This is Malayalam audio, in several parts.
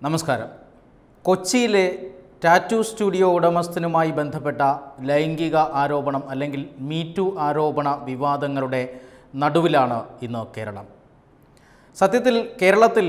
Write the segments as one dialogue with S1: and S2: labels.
S1: നമസ്കാരം കൊച്ചിയിലെ ടാറ്റു സ്റ്റുഡിയോ ഉടമസ്ഥനുമായി ബന്ധപ്പെട്ട ലൈംഗിക ആരോപണം അല്ലെങ്കിൽ മീറ്റു ആരോപണ വിവാദങ്ങളുടെ നടുവിലാണ് ഇന്ന് കേരളം സത്യത്തിൽ കേരളത്തിൽ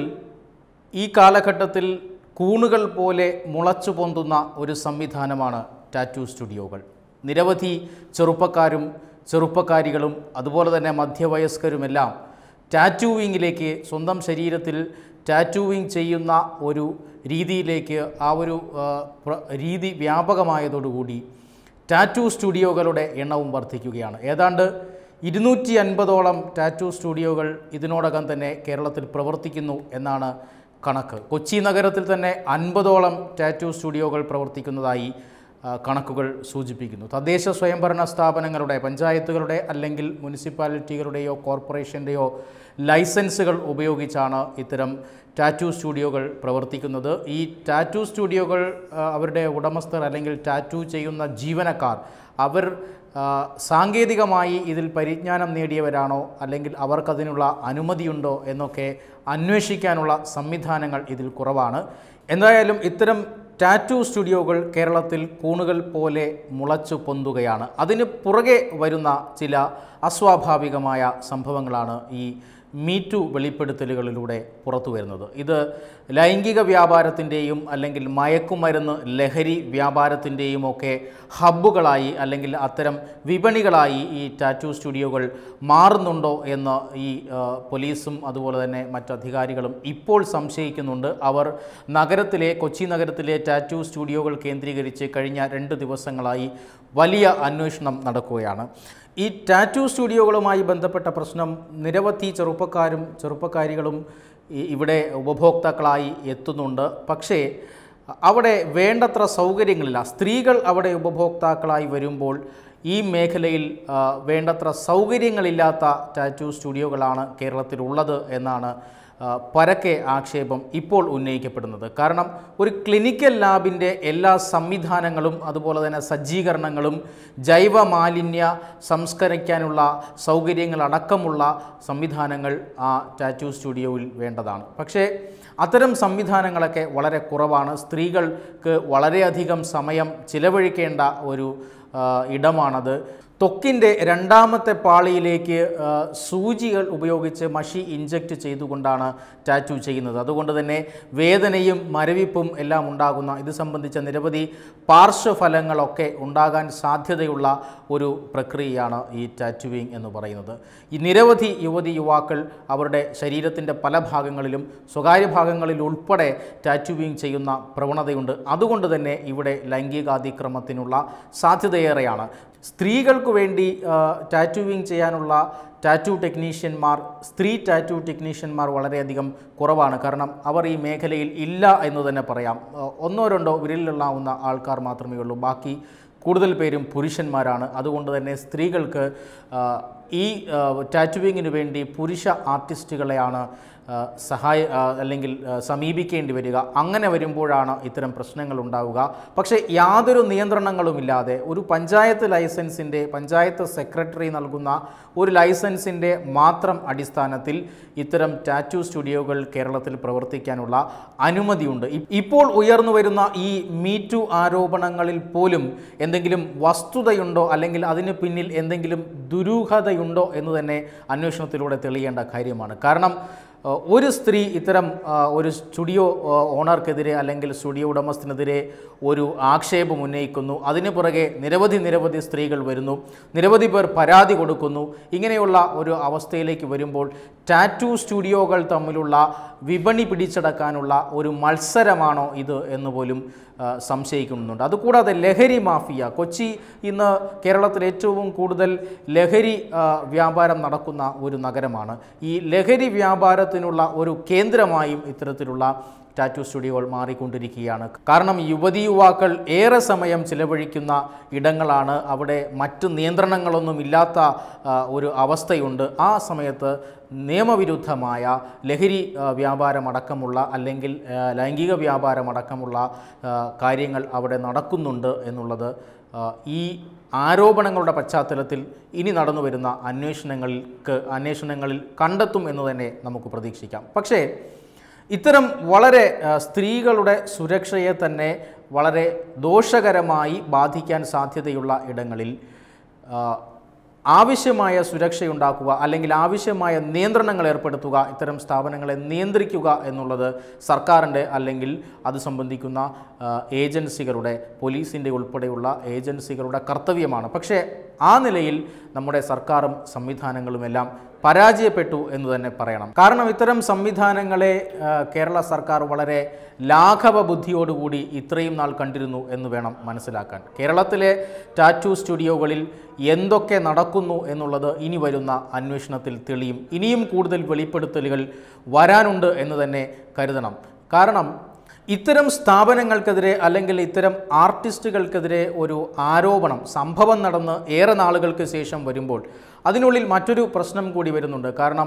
S1: ഈ കാലഘട്ടത്തിൽ കൂണുകൾ പോലെ മുളച്ചു പൊന്തുന്ന ഒരു സംവിധാനമാണ് ടാറ്റു സ്റ്റുഡിയോകൾ നിരവധി ചെറുപ്പക്കാരും ചെറുപ്പക്കാരികളും അതുപോലെ തന്നെ മധ്യവയസ്കരുമെല്ലാം ടാറ്റൂവിങ്ങിലേക്ക് സ്വന്തം ശരീരത്തിൽ ടാറ്റൂവിങ് ചെയ്യുന്ന ഒരു രീതിയിലേക്ക് ആ ഒരു ആ, പ്ര- രീതി വ്യാപകമായതോടുകൂടി ടാറ്റു സ്റ്റുഡിയോകളുടെ എണ്ണവും വർദ്ധിക്കുകയാണ് ഏതാണ്ട് ഇരുന്നൂറ്റി അൻപതോളം ടാറ്റു സ്റ്റുഡിയോകൾ ഇതിനോടകം തന്നെ കേരളത്തിൽ പ്രവർത്തിക്കുന്നു എന്നാണ് കണക്ക് കൊച്ചി നഗരത്തിൽ തന്നെ അൻപതോളം ടാറ്റു സ്റ്റുഡിയോകൾ പ്രവർത്തിക്കുന്നതായി ആ, കണക്കുകൾ സൂചിപ്പിക്കുന്നു തദ്ദേശ സ്വയംഭരണ സ്ഥാപനങ്ങളുടെ പഞ്ചായത്തുകളുടെ അല്ലെങ്കിൽ മുനിസിപ്പാലിറ്റികളുടെയോ കോർപ്പറേഷൻ്റെയോ ലൈസൻസുകൾ ഉപയോഗിച്ചാണ് ഇത്തരം ടാറ്റു സ്റ്റുഡിയോകൾ പ്രവർത്തിക്കുന്നത് ഈ ടാറ്റു സ്റ്റുഡിയോകൾ ആ, അവരുടെ ഉടമസ്ഥർ അല്ലെങ്കിൽ ടാറ്റു ചെയ്യുന്ന ജീവനക്കാർ അവർ ആ, സാങ്കേതികമായി ഇതിൽ പരിജ്ഞാനം നേടിയവരാണോ അല്ലെങ്കിൽ അവർക്കതിനുള്ള അനുമതിയുണ്ടോ എന്നൊക്കെ അന്വേഷിക്കാനുള്ള സംവിധാനങ്ങൾ ഇതിൽ കുറവാണ് എന്തായാലും ഇത്തരം ടാറ്റു സ്റ്റുഡിയോകൾ കേരളത്തിൽ കൂണുകൾ പോലെ മുളച്ചു പൊന്തുകയാണ് അതിന് പുറകെ വരുന്ന ചില അസ്വാഭാവികമായ സംഭവങ്ങളാണ് ഈ മീറ്റു വെളിപ്പെടുത്തലുകളിലൂടെ പുറത്തു വരുന്നത് ഇത് ലൈംഗിക വ്യാപാരത്തിൻ്റെയും അല്ലെങ്കിൽ മയക്കുമരുന്ന് ലഹരി വ്യാപാരത്തിൻ്റെയും ഒക്കെ ഹബ്ബുകളായി അല്ലെങ്കിൽ അത്തരം വിപണികളായി ഈ ടാറ്റു സ്റ്റുഡിയോകൾ മാറുന്നുണ്ടോ എന്ന് ഈ ആ, പോലീസും അതുപോലെ തന്നെ മറ്റ് അധികാരികളും ഇപ്പോൾ സംശയിക്കുന്നുണ്ട് അവർ നഗരത്തിലെ കൊച്ചി നഗരത്തിലെ ടാറ്റു സ്റ്റുഡിയോകൾ കേന്ദ്രീകരിച്ച് കഴിഞ്ഞ രണ്ട് ദിവസങ്ങളായി വലിയ അന്വേഷണം നടക്കുകയാണ് ഈ ടാറ്റു സ്റ്റുഡിയോകളുമായി ബന്ധപ്പെട്ട പ്രശ്നം നിരവധി ചെറുപ്പക്കാരും ചെറുപ്പക്കാരികളും ഈ- ഇവിടെ ഉപഭോക്താക്കളായി എത്തുന്നുണ്ട് പക്ഷേ അവിടെ വേണ്ടത്ര സൗകര്യങ്ങളില്ല സ്ത്രീകൾ അവിടെ ഉപഭോക്താക്കളായി വരുമ്പോൾ ഈ മേഖലയിൽ ആ, വേണ്ടത്ര സൗകര്യങ്ങളില്ലാത്ത ടാറ്റു സ്റ്റുഡിയോകളാണ് കേരളത്തിലുള്ളത് എന്നാണ് ആ, പരക്കെ ആക്ഷേപം ഇപ്പോൾ ഉന്നയിക്കപ്പെടുന്നത് കാരണം ഒരു ക്ലിനിക്കൽ ലാബിൻ്റെ എല്ലാ സംവിധാനങ്ങളും അതുപോലെ തന്നെ സജ്ജീകരണങ്ങളും ജൈവ മാലിന്യ സംസ്കരിക്കാനുള്ള സൗകര്യങ്ങളടക്കമുള്ള സംവിധാനങ്ങൾ ആ ടാറ്റു സ്റ്റുഡിയോയിൽ വേണ്ടതാണ് പക്ഷേ അത്തരം സംവിധാനങ്ങളൊക്കെ വളരെ കുറവാണ് സ്ത്രീകൾക്ക് വളരെയധികം സമയം ചിലവഴിക്കേണ്ട ഒരു ആ, ഇടമാണത് ത്വക്കിൻ്റെ രണ്ടാമത്തെ പാളിയിലേക്ക് ആ, സൂചികൾ ഉപയോഗിച്ച് മഷി ഇഞ്ചക്റ്റ് ചെയ്തുകൊണ്ടാണ് ടാറ്റു ചെയ്യുന്നത് അതുകൊണ്ട് തന്നെ വേദനയും മരവിപ്പും എല്ലാം ഉണ്ടാകുന്ന ഇത് സംബന്ധിച്ച നിരവധി പാർശ്വഫലങ്ങളൊക്കെ ഉണ്ടാകാൻ സാധ്യതയുള്ള ഒരു പ്രക്രിയയാണ് ഈ ടാറ്റുവിങ് എന്ന് പറയുന്നത് ഈ നിരവധി യുവതി യുവാക്കൾ അവരുടെ ശരീരത്തിൻ്റെ പല ഭാഗങ്ങളിലും സ്വകാര്യ ഭാഗങ്ങളിൽ ഉൾപ്പെടെ ടാറ്റുവിങ് ചെയ്യുന്ന പ്രവണതയുണ്ട് അതുകൊണ്ട് തന്നെ ഇവിടെ ലൈംഗികാതിക്രമത്തിനുള്ള സാധ്യതയേറെയാണ് സ്ത്രീകൾക്ക് വേണ്ടി ആ, ടാറ്റുവിങ് ചെയ്യാനുള്ള ടാറ്റു ടെക്നീഷ്യന്മാർ സ്ത്രീ ടാറ്റു ടെക്നീഷ്യന്മാർ വളരെയധികം കുറവാണ് കാരണം അവർ ഈ മേഖലയിൽ ഇല്ല എന്ന് തന്നെ പറയാം ആ, ഒന്നോ രണ്ടോ വിരലിലുള്ളാവുന്ന ആൾക്കാർ മാത്രമേ ഉള്ളൂ ബാക്കി കൂടുതൽ പേരും പുരുഷന്മാരാണ് അതുകൊണ്ട് തന്നെ സ്ത്രീകൾക്ക് ആ, ഈ ആ, ടാറ്റുവിങ്ങിന് വേണ്ടി പുരുഷ ആർട്ടിസ്റ്റുകളെയാണ് ആ, സഹായ ആ, അല്ലെങ്കിൽ ആ, സമീപിക്കേണ്ടി വരിക അങ്ങനെ വരുമ്പോഴാണ് ഇത്തരം പ്രശ്നങ്ങൾ ഉണ്ടാവുക പക്ഷേ യാതൊരു നിയന്ത്രണങ്ങളുമില്ലാതെ ഒരു പഞ്ചായത്ത് ലൈസൻസിൻ്റെ പഞ്ചായത്ത് സെക്രട്ടറി നൽകുന്ന ഒരു ലൈസൻസിൻ്റെ മാത്രം അടിസ്ഥാനത്തിൽ ഇത്തരം ടാറ്റു സ്റ്റുഡിയോകൾ കേരളത്തിൽ പ്രവർത്തിക്കാനുള്ള അനുമതിയുണ്ട് ഇ- ഇപ്പോൾ ഉയർന്നു വരുന്ന ഈ മീറ്റു ആരോപണങ്ങളിൽ പോലും എന്തെങ്കിലും വസ്തുതയുണ്ടോ അല്ലെങ്കിൽ അതിന് പിന്നിൽ എന്തെങ്കിലും ദുരൂഹതയുണ്ടോ എന്ന് തന്നെ അന്വേഷണത്തിലൂടെ തെളിയേണ്ട കാര്യമാണ് കാരണം ഏഹ് ഒരു സ്ത്രീ ഇത്തരം ആ, ഒരു സ്റ്റുഡിയോ ആ, ഓണർക്കെതിരെ അല്ലെങ്കിൽ സ്റ്റുഡിയോ ഉടമസ്ഥനെതിരെ ഒരു ആക്ഷേപം ഉന്നയിക്കുന്നു അതിന് പുറകെ നിരവധി നിരവധി സ്ത്രീകൾ വരുന്നു നിരവധി പേർ പരാതി കൊടുക്കുന്നു ഇങ്ങനെയുള്ള ഒരു അവസ്ഥയിലേക്ക് വരുമ്പോൾ ടാറ്റു സ്റ്റുഡിയോകൾ തമ്മിലുള്ള വിപണി പിടിച്ചടക്കാനുള്ള ഒരു മത്സരമാണോ ഇത് എന്ന് പോലും ആ, സംശയിക്കുന്നുണ്ട് അതുകൂടാതെ ലഹരി മാഫിയ കൊച്ചി ഇന്ന് കേരളത്തിൽ ഏറ്റവും കൂടുതൽ ലഹരി ആ, വ്യാപാരം നടക്കുന്ന ഒരു നഗരമാണ് ഈ ലഹരി വ്യാപാരത്തിനുള്ള ഒരു കേന്ദ്രമായും ഇത്തരത്തിലുള്ള ടാറ്റു സ്റ്റുഡിയോകൾ മാറിക്കൊണ്ടിരിക്കുകയാണ് കാരണം യുവതി യുവാക്കൾ ഏറെ സമയം ചിലവഴിക്കുന്ന ഇടങ്ങളാണ് അവിടെ മറ്റ് നിയന്ത്രണങ്ങളൊന്നും ഇല്ലാത്ത ആ, ഒരു അവസ്ഥയുണ്ട് ആ സമയത്ത് നിയമവിരുദ്ധമായ ലഹരി ആ, വ്യാപാരമടക്കമുള്ള അല്ലെങ്കിൽ ആ, ലൈംഗിക വ്യാപാരമടക്കമുള്ള ആ, കാര്യങ്ങൾ അവിടെ നടക്കുന്നുണ്ട് എന്നുള്ളത് ആ, ഈ ആരോപണങ്ങളുടെ പശ്ചാത്തലത്തിൽ ഇനി നടന്നു വരുന്ന അന്വേഷണങ്ങൾക്ക് അന്വേഷണങ്ങളിൽ കണ്ടെത്തും എന്ന് തന്നെ നമുക്ക് പ്രതീക്ഷിക്കാം പക്ഷേ ഇത്തരം വളരെ ആ, സ്ത്രീകളുടെ സുരക്ഷയെ തന്നെ വളരെ ദോഷകരമായി ബാധിക്കാൻ സാധ്യതയുള്ള ഇടങ്ങളിൽ ആ, ആവശ്യമായ സുരക്ഷയുണ്ടാക്കുക അല്ലെങ്കിൽ ആവശ്യമായ നിയന്ത്രണങ്ങൾ ഏർപ്പെടുത്തുക ഇത്തരം സ്ഥാപനങ്ങളെ നിയന്ത്രിക്കുക എന്നുള്ളത് സർക്കാരിൻ്റെ അല്ലെങ്കിൽ അത് സംബന്ധിക്കുന്ന ആ, ഏജൻസികളുടെ പോലീസിൻ്റെ ഉൾപ്പെടെയുള്ള ഏജൻസികളുടെ കർത്തവ്യമാണ് പക്ഷേ ആ നിലയിൽ നമ്മുടെ സർക്കാരും സംവിധാനങ്ങളുമെല്ലാം പരാജയപ്പെട്ടു എന്ന് തന്നെ പറയണം കാരണം ഇത്തരം സംവിധാനങ്ങളെ ആ, കേരള സർക്കാർ വളരെ ലാഘവ ബുദ്ധിയോടുകൂടി ഇത്രയും നാൾ കണ്ടിരുന്നു എന്ന് വേണം മനസ്സിലാക്കാൻ കേരളത്തിലെ ടാറ്റു സ്റ്റുഡിയോകളിൽ എന്തൊക്കെ നടക്കുന്നു എന്നുള്ളത് ഇനി വരുന്ന അന്വേഷണത്തിൽ തെളിയും ഇനിയും കൂടുതൽ വെളിപ്പെടുത്തലുകൾ വരാനുണ്ട് എന്ന് തന്നെ കരുതണം കാരണം ഇത്തരം സ്ഥാപനങ്ങൾക്കെതിരെ അല്ലെങ്കിൽ ഇത്തരം ആർട്ടിസ്റ്റുകൾക്കെതിരെ ഒരു ആരോപണം സംഭവം നടന്ന് ഏറെ നാളുകൾക്ക് ശേഷം വരുമ്പോൾ അതിനുള്ളിൽ മറ്റൊരു പ്രശ്നം കൂടി വരുന്നുണ്ട് കാരണം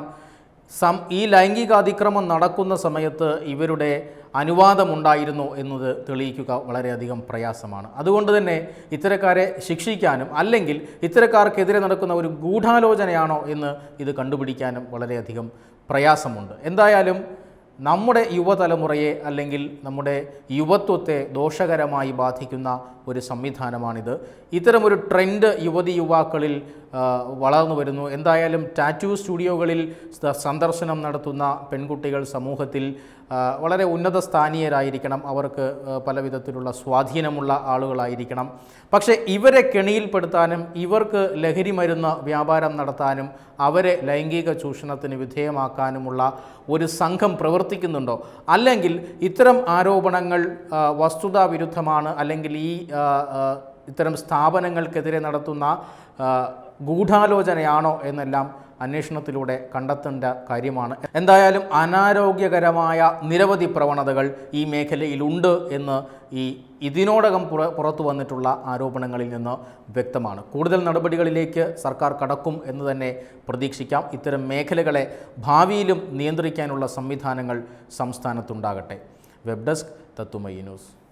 S1: സം ഈ ലൈംഗിക അതിക്രമം നടക്കുന്ന സമയത്ത് ഇവരുടെ അനുവാദമുണ്ടായിരുന്നു എന്നത് തെളിയിക്കുക വളരെയധികം പ്രയാസമാണ് അതുകൊണ്ട് തന്നെ ഇത്തരക്കാരെ ശിക്ഷിക്കാനും അല്ലെങ്കിൽ ഇത്തരക്കാർക്കെതിരെ നടക്കുന്ന ഒരു ഗൂഢാലോചനയാണോ എന്ന് ഇത് കണ്ടുപിടിക്കാനും വളരെയധികം പ്രയാസമുണ്ട് എന്തായാലും നമ്മുടെ യുവതലമുറയെ അല്ലെങ്കിൽ നമ്മുടെ യുവത്വത്തെ ദോഷകരമായി ബാധിക്കുന്ന ഒരു സംവിധാനമാണിത് ഇത്തരമൊരു ട്രെൻഡ് യുവതി യുവാക്കളിൽ ആ, വളർന്നു വരുന്നു എന്തായാലും ടാറ്റു സ്റ്റുഡിയോകളിൽ സ- സന്ദർശനം നടത്തുന്ന പെൺകുട്ടികൾ സമൂഹത്തിൽ ആ, വളരെ ഉന്നത സ്ഥാനീയരായിരിക്കണം അവർക്ക് ആ, പല വിധത്തിലുള്ള സ്വാധീനമുള്ള ആളുകളായിരിക്കണം പക്ഷേ ഇവരെ കെണിയിൽപ്പെടുത്താനും ഇവർക്ക് ലഹരി മരുന്ന് വ്യാപാരം നടത്താനും അവരെ ലൈംഗിക ചൂഷണത്തിന് വിധേയമാക്കാനുമുള്ള ഒരു സംഘം പ്രവർത്തിക്കുന്നുണ്ടോ അല്ലെങ്കിൽ ഇത്തരം ആരോപണങ്ങൾ ആ, വസ്തുതാ വിരുദ്ധമാണ് അല്ലെങ്കിൽ ഈ ആ, ആ, ഇത്തരം സ്ഥാപനങ്ങൾക്കെതിരെ നടത്തുന്ന ആ, ഗൂഢാലോചനയാണോ എന്നെല്ലാം അന്വേഷണത്തിലൂടെ കണ്ടെത്തേണ്ട കാര്യമാണ് എന്തായാലും അനാരോഗ്യകരമായ നിരവധി പ്രവണതകൾ ഈ മേഖലയിലുണ്ട് എന്ന് ഈ ഇതിനോടകം പുറ പുറത്തു വന്നിട്ടുള്ള ആരോപണങ്ങളിൽ നിന്ന് വ്യക്തമാണ് കൂടുതൽ നടപടികളിലേക്ക് സർക്കാർ കടക്കും എന്ന് തന്നെ പ്രതീക്ഷിക്കാം ഇത്തരം മേഖലകളെ ഭാവിയിലും നിയന്ത്രിക്കാനുള്ള സംവിധാനങ്ങൾ സംസ്ഥാനത്തുണ്ടാകട്ടെ വെബ് ഡെസ്ക് തത്തുമയി ന്യൂസ്